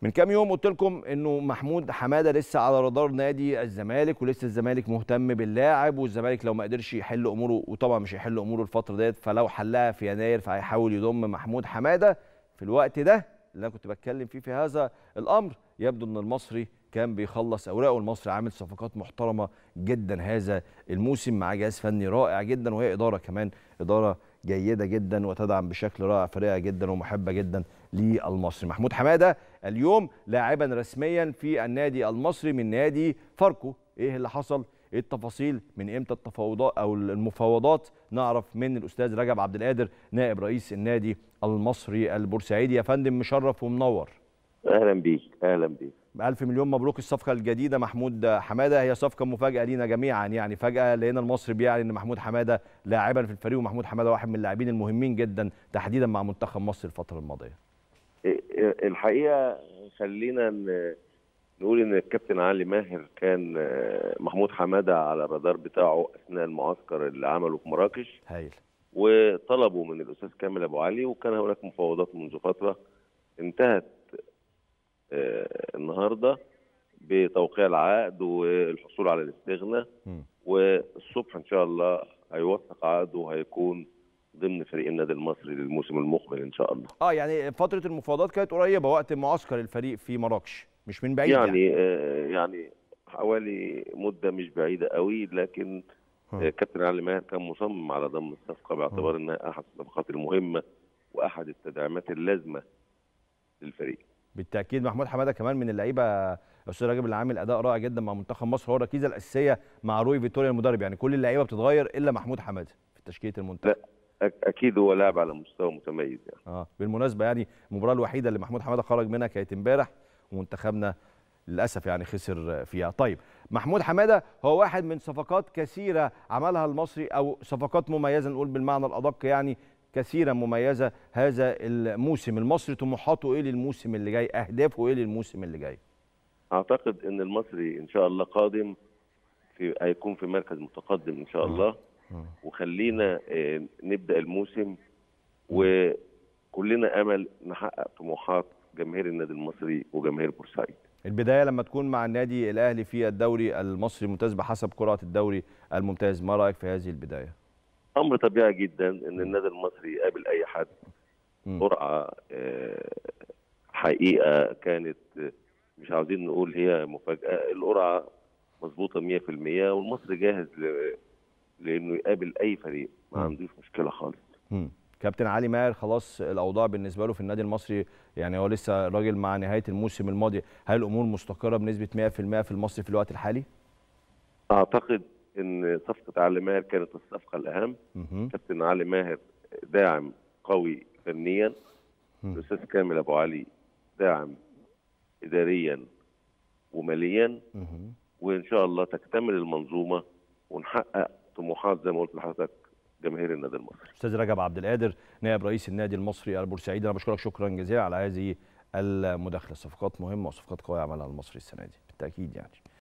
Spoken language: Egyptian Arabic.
من كام يوم قلت لكم انه محمود حماده لسه على رادار نادي الزمالك ولسه الزمالك مهتم باللاعب والزمالك لو ما قدرش يحل اموره وطبعا مش هيحل اموره الفتره ديت فلو حلها في يناير فهيحاول يضم محمود حماده في الوقت ده اللي انا كنت بتكلم فيه في هذا الامر يبدو ان المصري كان بيخلص اوراقه المصري عامل صفقات محترمه جدا هذا الموسم مع جهاز فني رائع جدا وهي اداره كمان اداره جيده جدا وتدعم بشكل رائع فريقه جدا ومحبه جدا للمصري محمود حماده اليوم لاعبا رسميا في النادي المصري من نادي فاركو ايه اللي حصل ايه التفاصيل من امتى التفاوضات او المفاوضات نعرف من الاستاذ رجب عبد القادر نائب رئيس النادي المصري البورسعيدي يا فندم مشرف ومنور اهلا بيك اهلا بيك ألف مليون مبروك الصفقة الجديدة محمود حمادة هي صفقة مفاجأة لينا جميعا يعني فجأة لقينا المصري بيعلن إن محمود حمادة لاعبا في الفريق ومحمود حمادة واحد من اللاعبين المهمين جدا تحديدا مع منتخب مصر الفترة الماضية. الحقيقة خلينا نقول إن الكابتن علي ماهر كان محمود حمادة على الرادار بتاعه أثناء المعسكر اللي عمله في مراكش. هايل. وطلبوا من الأستاذ كامل أبو علي وكان هناك مفاوضات منذ فترة انتهت النهارده بتوقيع العقد والحصول على الاستغناء والصبح ان شاء الله هيوثق عقده وهيكون ضمن فريق النادي المصري للموسم المقبل ان شاء الله. اه يعني فتره المفاوضات كانت قريبه وقت معسكر الفريق في مراكش مش من بعيد يعني يعني, آه يعني حوالي مده مش بعيده قوي لكن آه كابتن علي ماهر كان مصمم على ضم الصفقه باعتبار انها احد الصفقات المهمه واحد التدعيمات اللازمه للفريق. بالتاكيد محمود حماده كمان من اللعيبه استاذ راجب اللي عامل اداء رائع جدا مع منتخب مصر هو الركيزه الاساسيه مع روي فيتوريا المدرب يعني كل اللعيبه بتتغير الا محمود حماده في تشكيله المنتخب لا اكيد هو لاعب على مستوى متميز يعني اه بالمناسبه يعني المباراه الوحيده اللي محمود حماده خرج منها كانت امبارح ومنتخبنا للاسف يعني خسر فيها طيب محمود حماده هو واحد من صفقات كثيره عملها المصري او صفقات مميزه نقول بالمعنى الادق يعني كثيرا مميزه هذا الموسم المصري طموحاته ايه للموسم اللي جاي اهدافه ايه للموسم اللي جاي اعتقد ان المصري ان شاء الله قادم في هيكون في مركز متقدم ان شاء الله وخلينا نبدا الموسم وكلنا امل نحقق طموحات جماهير النادي المصري وجماهير بورسعيد البدايه لما تكون مع النادي الاهلي في الدوري المصري الممتاز بحسب قراءه الدوري الممتاز ما رايك في هذه البدايه امر طبيعي جدا ان النادي المصري يقابل اي حد قرعه حقيقه كانت مش عاوزين نقول هي مفاجاه القرعه مظبوطه 100% والمصري جاهز لانه يقابل اي فريق ما عندوش مشكله خالص كابتن علي ماهر خلاص الاوضاع بالنسبه له في النادي المصري يعني هو لسه راجل مع نهايه الموسم الماضي هل الامور مستقره بنسبه 100% في المصري في الوقت الحالي اعتقد ان صفقه علي ماهر كانت الصفقه الاهم كابتن علي ماهر داعم قوي فنيا الاستاذ كامل ابو علي داعم اداريا وماليا وان شاء الله تكتمل المنظومه ونحقق طموحات زي ما قلت لحضرتك جماهير النادي المصري. استاذ رجب عبد القادر نائب رئيس النادي المصري البورسعيدي انا بشكرك شكرا جزيلا على هذه المداخله صفقات مهمه وصفقات قويه عملها المصري السنه دي بالتاكيد يعني.